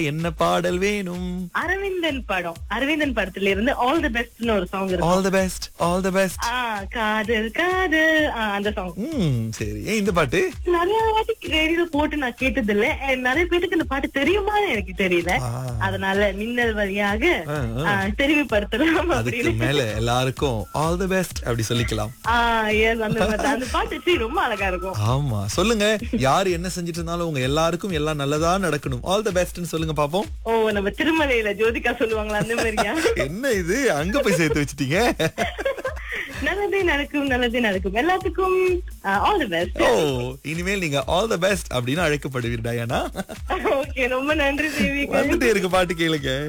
என்ன பாடல் வேணும் அரவிந்தன் படம் அரவிந்தன் படத்துல இருந்து ஆல் தி பெஸ்ட்னு ஒரு சாங் இருக்கும் all the best all the best ah காதல் காதல் ஆ, அந்த சாங் ம் சரி ஏன் இந்த பாட்டு நிறைய வாட்டி ரேடியோ போட்டு நான் கேட்டது இல்ல அஹ் நிறைய பேருக்கு இந்த பாட்டு தெரியுமான்னு எனக்கு தெரியல ஆ. அதனால மின்னல் வழியாக ஆ, ஆ. ஆ, தெரிவுபடுத்தலாம் அதுக்கு அப்படின்னு மேல எல்லாருக்கும் ஆல் தி பெஸ்ட் அப்படி சொல்லிக்கலாம் ஆ, yes, அந்த மாதிரி. அந்த பாட்டு சீ, ரொம்ப அழகா இருக்கும் ஆமா சொல்லுங்க யார் என்ன செஞ்சுட்டு இருந்தாலும் உங்க எல்லாருக்கும் எல்லாம் நல்லதா நடக்கணும் ஆல் தி பெஸ்ட்னு சொல்லுங்க பாப்போம் ஓ நம்ம திருமலையில ஜோதிகா சொல்லுவாங்களா அந்த மாதிரியா என்ன இது அங்க போய் சேர்த்து வச்சிட்டீங்க நல்லதே நடக்கும் நல்லதே நடக்கும் எல்லாத்துக்கும் ஆல் தி பெஸ்ட் ஓ இனிமேல் நீங்க ஆல் தி பெஸ்ட் அப்படின்னு அழைக்கப்படுவீர் டயானா ஓகே ரொம்ப நன்றி தேவிகா வந்துட்டே இருக்கு பாட்டு கேளுங்க